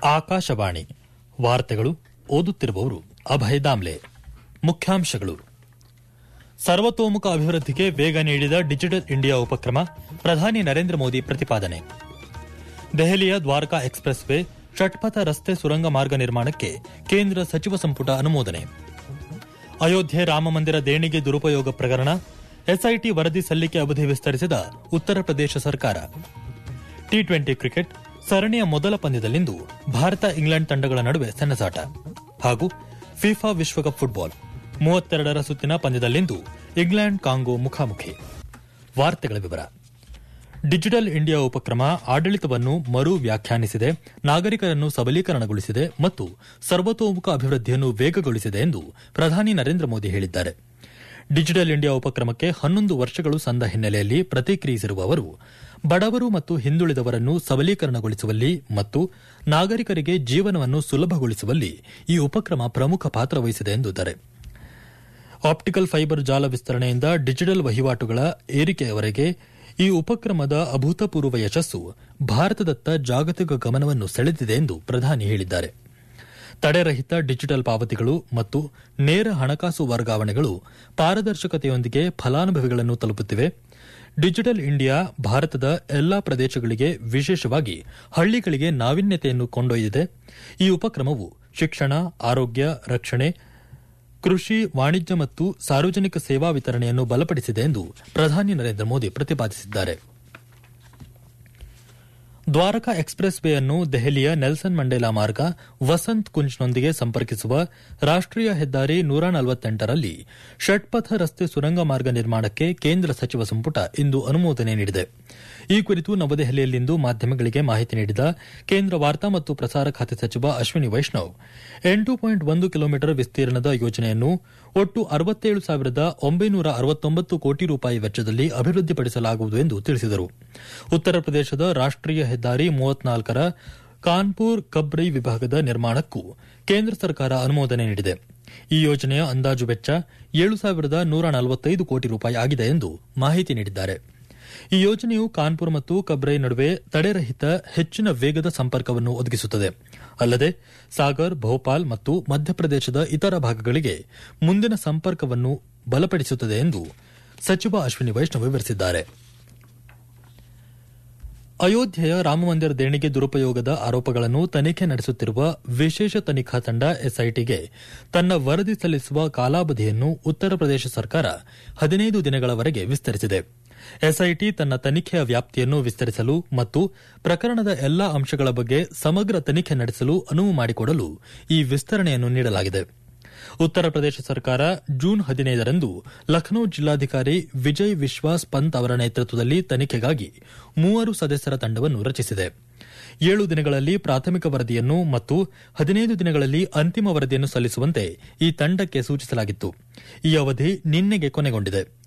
ಆಕಾಶವಾಣಿ ವಾರ್ತೆಗಳು ಓದುತ್ತಿರುವವರು ಅಭಯ ದಾಮ್ಲೆ ಮುಖ್ಯಾಂಶಗಳು ಸರ್ವತೋಮುಖ ಅಭಿವೃದ್ಧಿಗೆ ವೇಗ ನೀಡಿದ ಡಿಜಿಟಲ್ ಇಂಡಿಯಾ ಉಪಕ್ರಮ ಪ್ರಧಾನಿ ನರೇಂದ್ರ ಮೋದಿ ಪ್ರತಿಪಾದನೆ ದೆಹಲಿಯ ದ್ವಾರಕಾ ಎಕ್ಸ್ಪ್ರೆಸ್ ವೇ ಷಟ್ಪಥ ರಸ್ತೆ ಸುರಂಗ ಮಾರ್ಗ ನಿರ್ಮಾಣಕ್ಕೆ ಕೇಂದ್ರ ಸಚಿವ ಸಂಪುಟ ಅನುಮೋದನೆ ಅಯೋಧ್ಯೆ ರಾಮಮಂದಿರ ದೇಣಿಗೆ ದುರುಪಯೋಗ ಪ್ರಕರಣ ಎಸ್ಐಟಿ ವರದಿ ಸಲ್ಲಿಕೆ ಅವಧಿ ವಿಸ್ತರಿಸಿದ ಉತ್ತರ ಪ್ರದೇಶ ಸರ್ಕಾರ ಟಿ ಟ್ವೆಂಟಿ ಕ್ರಿಕೆಟ್ ಸರಣಿಯ ಮೊದಲ ಪಂದ್ಯದಲ್ಲಿಂದು ಭಾರತ ಇಂಗ್ಲೆಂಡ್ ತಂಡಗಳ ನಡುವೆ ಸೆಣಸಾಟ ಹಾಗೂ ಫಿಫಾ ವಿಶ್ವಕಪ್ ಫುಟ್ಬಾಲ್ ಮೂವತ್ತೆರಡರ ಸುತ್ತಿನ ಪಂದ್ಯದಲ್ಲಿಂದು ಇಂಗ್ಲೆಂಡ್ ಕಾಂಗೋ ಮುಖಾಮುಖಿ ವಾರ್ತೆಗಳ ವಿವರ ಡಿಜಿಟಲ್ ಇಂಡಿಯಾ ಉಪಕ್ರಮ ಆಡಳಿತವನ್ನು ಮರು ವ್ಯಾಖ್ಯಾನಿಸಿದೆ ನಾಗರಿಕರನ್ನು ಸಬಲೀಕರಣಗೊಳಿಸಿದೆ ಮತ್ತು ಸರ್ವತೋಮುಖ ಅಭಿವೃದ್ಧಿಯನ್ನು ವೇಗಗೊಳಿಸಿದೆ ಎಂದು ಪ್ರಧಾನಿ ನರೇಂದ್ರ ಮೋದಿ ಹೇಳಿದ್ದಾರೆ ಡಿಜಿಟಲ್ ಇಂಡಿಯಾ ಉಪಕ್ರಮಕ್ಕೆ ಹನ್ನೊಂದು ವರ್ಷಗಳು ಸಂದ ಹಿನ್ನೆಲೆಯಲ್ಲಿ ಪ್ರತಿಕ್ರಿಯಿಸಿರುವ ಅವರು ಬಡವರು ಮತ್ತು ಹಿಂದುಳಿದವರನ್ನು ಸಬಲೀಕರಣಗೊಳಿಸುವಲ್ಲಿ ಮತ್ತು ನಾಗರಿಕರಿಗೆ ಜೀವನವನ್ನು ಸುಲಭಗೊಳಿಸುವಲ್ಲಿ ಈ ಉಪಕ್ರಮ ಪ್ರಮುಖ ಪಾತ್ರ ವಹಿಸಿದೆ ಎಂದಿದ್ದಾರೆ ಆಪ್ಟಿಕಲ್ ಫೈಬರ್ ಜಾಲ ವಿಸ್ತರಣೆಯಿಂದ ಡಿಜಿಟಲ್ ವಹಿವಾಟುಗಳ ಏರಿಕೆಯವರೆಗೆ ಈ ಉಪಕ್ರಮದ ಅಭೂತಪೂರ್ವ ಯಶಸ್ಸು ಭಾರತದತ್ತ ಜಾಗತಿಕ ಗಮನವನ್ನು ಸೆಳೆದಿದೆ ಎಂದು ಪ್ರಧಾನಿ ಹೇಳಿದ್ದಾರೆ ತಡೆರಹಿತ ಡಿಜಿಟಲ್ ಪಾವತಿಗಳು ಮತ್ತು ನೇರ ಹಣಕಾಸು ವರ್ಗಾವಣೆಗಳು ಪಾರದರ್ಶಕತೆಯೊಂದಿಗೆ ಫಲಾನುಭವಿಗಳನ್ನು ತಲುಪುತ್ತಿವೆ ಡಿಜಿಟಲ್ ಇಂಡಿಯಾ ಭಾರತದ ಎಲ್ಲಾ ಪ್ರದೇಶಗಳಿಗೆ ವಿಶೇಷವಾಗಿ ಹಳ್ಳಿಗಳಿಗೆ ನಾವೀನ್ಯತೆಯನ್ನು ಕೊಂಡೊಯ್ದಿದೆ ಈ ಉಪಕ್ರಮವು ಶಿಕ್ಷಣ ಆರೋಗ್ಯ ರಕ್ಷಣೆ ಕೃಷಿ ವಾಣಿಜ್ಯ ಮತ್ತು ಸಾರ್ವಜನಿಕ ಸೇವಾ ವಿತರಣೆಯನ್ನು ಬಲಪಡಿಸಿದೆ ಎಂದು ಪ್ರಧಾನಿ ನರೇಂದ್ರ ಮೋದಿ ಪ್ರತಿಪಾದಿಸಿದ್ದಾರೆ ದ್ವಾರಕಾ ಎಕ್ಸ್ಪ್ರೆಸ್ ವೇ ಅನ್ನು ದೆಹಲಿಯ ನೆಲ್ಸನ್ ಮಂಡೇಲಾ ಮಾರ್ಗ ವಸಂತ್ ಕುಂಜ್ನೊಂದಿಗೆ ಸಂಪರ್ಕಿಸುವ ರಾಷ್ಟೀಯ ಹೆದ್ದಾರಿ ನೂರ ನಲವತ್ತೆಂಟರಲ್ಲಿ ಷಟ್ಪಥ ರಸ್ತೆ ಸುರಂಗ ಮಾರ್ಗ ನಿರ್ಮಾಣಕ್ಕೆ ಕೇಂದ್ರ ಸಚಿವ ಸಂಪುಟ ಇಂದು ಅನುಮೋದನೆ ನೀಡಿದೆ ಈ ಕುರಿತು ನವದೆಹಲಿಯಲ್ಲಿಂದು ಮಾಧ್ಯಮಗಳಿಗೆ ಮಾಹಿತಿ ನೀಡಿದ ಕೇಂದ್ರ ವಾರ್ತಾ ಮತ್ತು ಪ್ರಸಾರ ಖಾತೆ ಸಚಿವ ಅಶ್ವಿನಿ ವೈಷ್ಣವ್ ಎಂಟು ಪಾಯಿಂಟ್ ಒಂದು ಕಿಲೋಮೀಟರ್ ವಿಸ್ತೀರ್ಣದ ಯೋಜನೆಯನ್ನು ಒಟ್ಟು ಅರವತ್ತೇಳು ಸಾವಿರದ ಒಂಬೈನೂರ ಅರವತ್ತೊಂಬತ್ತು ಕೋಟಿ ರೂಪಾಯಿ ವೆಚ್ಚದಲ್ಲಿ ಅಭಿವೃದ್ಧಿಪಡಿಸಲಾಗುವುದು ಎಂದು ತಿಳಿಸಿದರು ಉತ್ತರ ಪ್ರದೇಶದ ರಾಷ್ಟೀಯ ಹೆದ್ದಾರಿ ಮೂವತ್ನಾಲ್ಕರ ಕಾನ್ಪುರ್ ಕಬ್ರೈ ವಿಭಾಗದ ನಿರ್ಮಾಣಕ್ಕೂ ಕೇಂದ್ರ ಸರ್ಕಾರ ಅನುಮೋದನೆ ನೀಡಿದೆ ಈ ಯೋಜನೆಯ ಅಂದಾಜು ವೆಚ್ಚ ಏಳು ಸಾವಿರದ ನೂರ ನಲವತ್ತೈದು ಕೋಟಿ ರೂಪಾಯಿ ಆಗಿದೆ ಎಂದು ಮಾಹಿತಿ ನೀಡಿದ್ದಾರೆ ಈ ಯೋಜನೆಯು ಕಾನ್ಪುರ್ ಮತ್ತು ಕಬ್ರೈ ನಡುವೆ ತಡೆರಹಿತ ಹೆಚ್ಚಿನ ವೇಗದ ಸಂಪರ್ಕವನ್ನು ಒದಗಿಸುತ್ತದೆ ಅಲ್ಲದೆ ಸಾಗರ್ ಭೋಪಾಲ್ ಮತ್ತು ಮಧ್ಯಪ್ರದೇಶದ ಇತರ ಭಾಗಗಳಿಗೆ ಮುಂದಿನ ಸಂಪರ್ಕವನ್ನು ಬಲಪಡಿಸುತ್ತದೆ ಎಂದು ಸಚಿವ ಅಶ್ವಿನಿ ವೈಷ್ಣವ್ ವಿವರಿಸಿದ್ದಾರೆ ಅಯೋಧ್ಯೆಯ ರಾಮಮಂದಿರ ದೇಣಿಗೆ ದುರುಪಯೋಗದ ಆರೋಪಗಳನ್ನು ತನಿಖೆ ನಡೆಸುತ್ತಿರುವ ವಿಶೇಷ ತನಿಖಾ ತಂಡ ಎಸ್ಐಟಿಗೆ ತನ್ನ ವರದಿ ಸಲ್ಲಿಸುವ ಕಾಲಾವಧಿಯನ್ನು ಉತ್ತರ ಪ್ರದೇಶ ಸರ್ಕಾರ ಹದಿನೈದು ದಿನಗಳವರೆಗೆ ವಿಸ್ತರಿಸಿದೆ ಎಸ್ಐಟಿ ತನ್ನ ತನಿಖೆಯ ವ್ಯಾಪ್ತಿಯನ್ನು ವಿಸ್ತರಿಸಲು ಮತ್ತು ಪ್ರಕರಣದ ಎಲ್ಲಾ ಅಂಶಗಳ ಬಗ್ಗೆ ಸಮಗ್ರ ತನಿಖೆ ನಡೆಸಲು ಅನುವು ಮಾಡಿಕೊಡಲು ಈ ವಿಸ್ತರಣೆಯನ್ನು ನೀಡಲಾಗಿದೆ ಉತ್ತರ ಪ್ರದೇಶ ಸರ್ಕಾರ ಜೂನ್ ಹದಿನೈದರಂದು ಲಖನೌ ಜಿಲ್ಲಾಧಿಕಾರಿ ವಿಜಯ್ ವಿಶ್ವಾಸ್ ಪಂತ್ ಅವರ ನೇತೃತ್ವದಲ್ಲಿ ತನಿಖೆಗಾಗಿ ಮೂವರು ಸದಸ್ಯರ ತಂಡವನ್ನು ರಚಿಸಿದೆ ಏಳು ದಿನಗಳಲ್ಲಿ ಪ್ರಾಥಮಿಕ ವರದಿಯನ್ನು ಮತ್ತು ಹದಿನೈದು ದಿನಗಳಲ್ಲಿ ಅಂತಿಮ ವರದಿಯನ್ನು ಸಲ್ಲಿಸುವಂತೆ ಈ ತಂಡಕ್ಕೆ ಸೂಚಿಸಲಾಗಿತ್ತು ಈ ಅವಧಿ ನಿನ್ನೆಗೆ ಕೊನೆಗೊಂಡಿದೆ